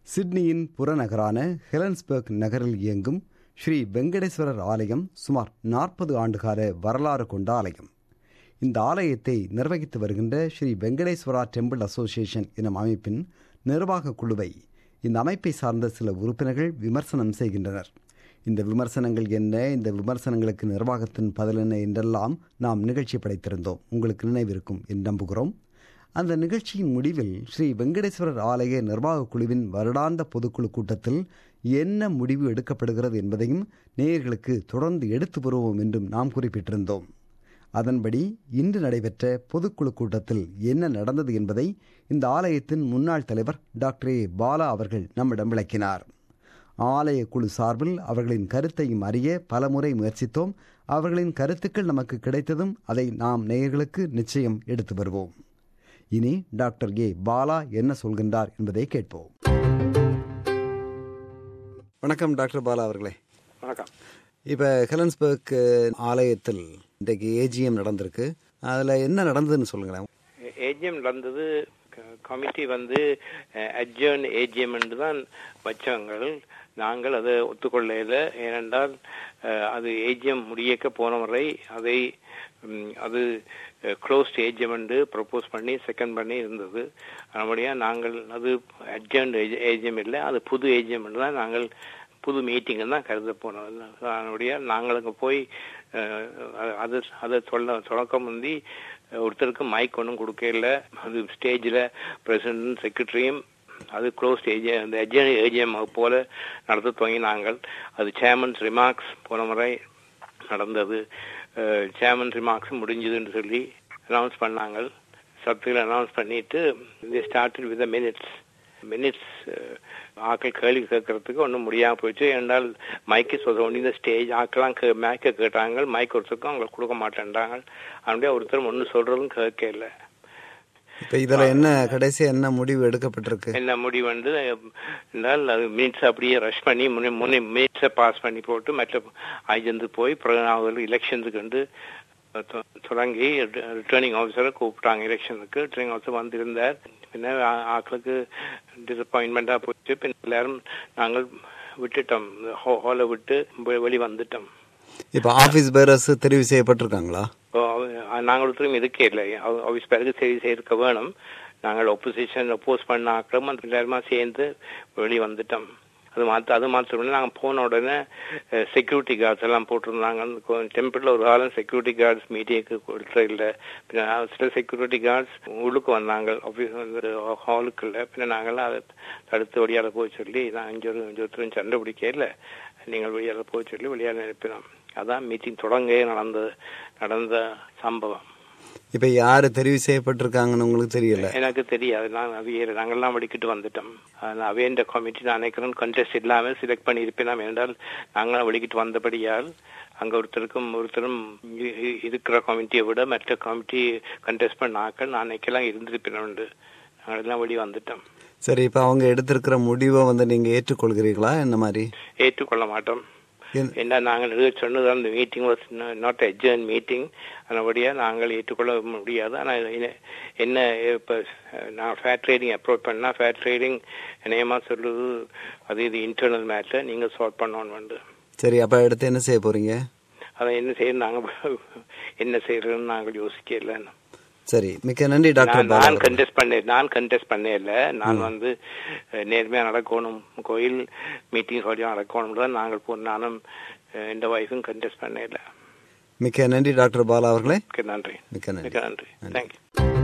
சிட்னியின் புறநகரான Helensburgh நகரில் இயங்கும் ஸ்ரீ வெங்கடேஸ்வரர் ஆலயம் சுமார் நாற்பது ஆண்டுகால வரலாறு கொண்ட ஆலயம் இந்த ஆலயத்தை நிர்வகித்து வருகின்ற ஸ்ரீ வெங்கடேஸ்வரா டெம்பிள் அசோசியேஷன் எனும் அமைப்பின் நிர்வாக குழுவை இந்த அமைப்பை சார்ந்த சில உறுப்பினர்கள் விமர்சனம் செய்கின்றனர் இந்த விமர்சனங்கள் என்ன இந்த விமர்சனங்களுக்கு நிர்வாகத்தின் பதில் என்ன என்றெல்லாம் நாம் நிகழ்ச்சி படைத்திருந்தோம் உங்களுக்கு நினைவிருக்கும் என்று நம்புகிறோம் அந்த நிகழ்ச்சியின் முடிவில் ஸ்ரீ வெங்கடேஸ்வரர் ஆலய நிர்வாக குழுவின் வருடாந்த பொதுக்குழு கூட்டத்தில் என்ன முடிவு எடுக்கப்படுகிறது என்பதையும் நேயர்களுக்கு தொடர்ந்து எடுத்து வருவோம் என்றும் நாம் குறிப்பிட்டிருந்தோம் அதன்படி இன்று நடைபெற்ற பொதுக்குழு கூட்டத்தில் என்ன நடந்தது என்பதை இந்த ஆலயத்தின் முன்னாள் தலைவர் டாக்டர் ஏ பாலா அவர்கள் நம்மிடம் விளக்கினார் ஆலய குழு சார்பில் அவர்களின் கருத்தையும் அறிய பலமுறை முயற்சித்தோம் அவர்களின் கருத்துக்கள் நமக்கு கிடைத்ததும் அதை நாம் நேயர்களுக்கு நிச்சயம் எடுத்து வருவோம் இனி டாக்டர் ஏ பாலா என்ன சொல்கின்றார் என்பதை கேட்போம் வணக்கம் டாக்டர் பாலா அவர்களே வணக்கம் இப்போ ஹெலன்ஸ்பர்க் ஆலயத்தில் இன்றைக்கு ஏஜிஎம் நடந்திருக்கு அதில் என்ன நடந்ததுன்னு சொல்லுங்களேன் ஏஜிஎம் நடந்தது கமிட்டி வந்து அட்ஜர்ன் ஏஜிஎம் என்று தான் வச்சாங்கள் நாங்கள் அதை ஒத்துக்கொள்ளையில ஏனென்றால் அது ஏஜிஎம் முடியக்க போன முறை அதை அது க்ளோஸ்ட் ஏஜிஎம் என்று ப்ரப்போஸ் பண்ணி செகண்ட் பண்ணி இருந்தது அதனுடைய நாங்கள் அது அட்ஜர்ன் ஏஜிஎம் இல்லை அது புது ஏஜிஎம் என்று தான் நாங்கள் புது மீட்டிங் தான் கருத போனோம் அதனுடைய நாங்கள் அங்கே போய் அது அதை சொல்ல தொடக்க முந்தி ஒருத்தருக்கு மைக் ஒன்றும் கொடுக்கல அது ஸ்டேஜில் பிரசிடண்ட் செக்ரட்டரியும் அது க்ளோஸ் ஏஜி அந்த எஜ்ஜன் ஏஜிஎம் போல நடத்த துவங்கினாங்கள் அது சேர்மன்ஸ் ரிமார்க்ஸ் போன முறை நடந்தது சேர்மன் ரிமார்க்ஸ் முடிஞ்சதுன்னு சொல்லி அனௌன்ஸ் பண்ணாங்க சப்தில் அனௌன்ஸ் பண்ணிட்டு ஸ்டார்டட் வித் மினிட்ஸ் மினிட்ஸ் ஆக்கள் கேள்வி கேட்கறதுக்கு ஒன்றும் முடியாமல் போயிடுச்சு என்றால் மைக்கு சொல்ல இந்த ஸ்டேஜ் ஆக்கெல்லாம் கே மைக்கை கேட்டாங்க மைக் ஒருத்தருக்கும் அவங்களுக்கு கொடுக்க மாட்டேன்றாங்க அப்படியே ஒருத்தர் ஒன்றும் சொல்றதும் கேட்கல இப்போ இதில் என்ன கடைசி என்ன முடிவு எடுக்கப்பட்டிருக்கு என்ன முடிவு வந்து என்றால் அது மினிட்ஸ் அப்படியே ரஷ் பண்ணி முன்னே முன்னே மினிட்ஸை பாஸ் பண்ணி போட்டு மற்ற ஆய்ந்து போய் பிறகு எலெக்ஷனுக்கு வந்து தொடங்கி ரிட்டர்னிங் ஆஃபீஸரை கூப்பிட்டாங்க எலெக்ஷனுக்கு ரிட்டர்னிங் ஆஃபீஸர் வந்திருந்தார் பின்ன ஆக்களுக்கு டிசப்பாயின்மெண்ட்டாக போச்சு பின் எல்லாரும் நாங்கள் விட்டுட்டோம் ஹாலை விட்டு வெளி வந்துட்டோம் இப்போ ஆஃபீஸ் பேரஸ் தெரிவு செய்யப்பட்டிருக்காங்களா நாங்கள் ஒருத்தரும் இருக்கே இல்லை ஆஃபீஸ் பேருக்கு தெரிவு செய்திருக்க வேணும் நாங்கள் ஒப்போசிஷன் ஒப்போஸ் பண்ண ஆக்களும் அந்த எல்லாருமா சேர்ந்து வெளியே வந்துட்டோம் அது மாற்ற அது மாத்திரம் நாங்கள் போன உடனே செக்யூரிட்டி கார்ட்ஸ் எல்லாம் போட்டிருந்தாங்க டெம்பிளில் ஒரு காலம் செக்யூரிட்டி கார்ட்ஸ் மீட்டிங்க்கு கொடுத்த இல்லை பின்ன சில செக்யூரிட்டி கார்ட்ஸ் உள்ளுக்கு வந்தாங்க ஆஃபீஸ் ஹாலுக்குள்ள பின்ன நாங்கள்லாம் அதை தடுத்து வெளியாட போய் சொல்லி நான் அஞ்சு ஒரு அஞ்சு ஒருத்தரும் சண்டை பிடிக்க இல்லை நீங்கள் வெளியாட போய் சொல்லி வெளியாட நினைப்பினோம் அதான் மீட்டிங் தொடங்க நடந்த நடந்த சம்பவம் இப்ப யாரு தெரிவு செய்யப்பட்டிருக்காங்கன்னு உங்களுக்கு தெரியல எனக்கு தெரியாது நான் அவையே நாங்கள்லாம் வடிக்கிட்டு வந்துட்டோம் அவையன்ற கமிட்டி நான் நினைக்கிறேன் கண்டெஸ்ட் இல்லாமல் செலக்ட் பண்ணி இருப்பேன் என்றால் நாங்களாம் வடிக்கிட்டு வந்தபடியால் அங்க ஒருத்தருக்கும் ஒருத்தரும் இருக்கிற கமிட்டியை விட மற்ற கமிட்டி கண்டெஸ்ட் பண்ண ஆக்கள் நான் நினைக்கலாம் இருந்திருப்பேன் உண்டு நாங்களெல்லாம் வெளியே வந்துட்டோம் சரி இப்ப அவங்க எடுத்திருக்கிற முடிவை வந்து நீங்க ஏற்றுக்கொள்கிறீங்களா என்ன மாதிரி ஏற்றுக்கொள்ள மாட்டோம் என்ன நாங்கள் சொன்னது அந்த meeting was not adjourned meeting அதன்படியாக நாங்கள் ஏற்றுக்கொள்ள முடியாது ஆனால் என்ன இப்போ நான் ஃபேர் ட்ரேடிங் அப்ரோச் பண்ணால் ஃபேர் ட்ரேடிங் நியமாக சொல்லுது அது இது இன்டர்னல் மேட்டர் நீங்கள் சால்வ் பண்ணணும் வந்து சரி அப்போ எடுத்து என்ன செய்ய போறீங்க அதை என்ன செய்யணும் நாங்கள் என்ன செய்யறதுன்னு நாங்கள் யோசிக்கல சரி மிக்க நன்றி டாக்டர் நான் கண்டெஸ்ட் பண்ண நான் கண்டெஸ்ட் பண்ணல நான் வந்து நேர்மையா நடக்கணும் கோயில் மீட்டிங் வழியா நடக்கணும் தான் நாங்கள் போ நானும் எந்த ஒய்ஃபும் கண்டெஸ்ட் பண்ணல மிக்க நன்றி டாக்டர் பாலா அவர்களே நன்றி மிக்க நன்றி மிக்க நன்றி தேங்க்யூ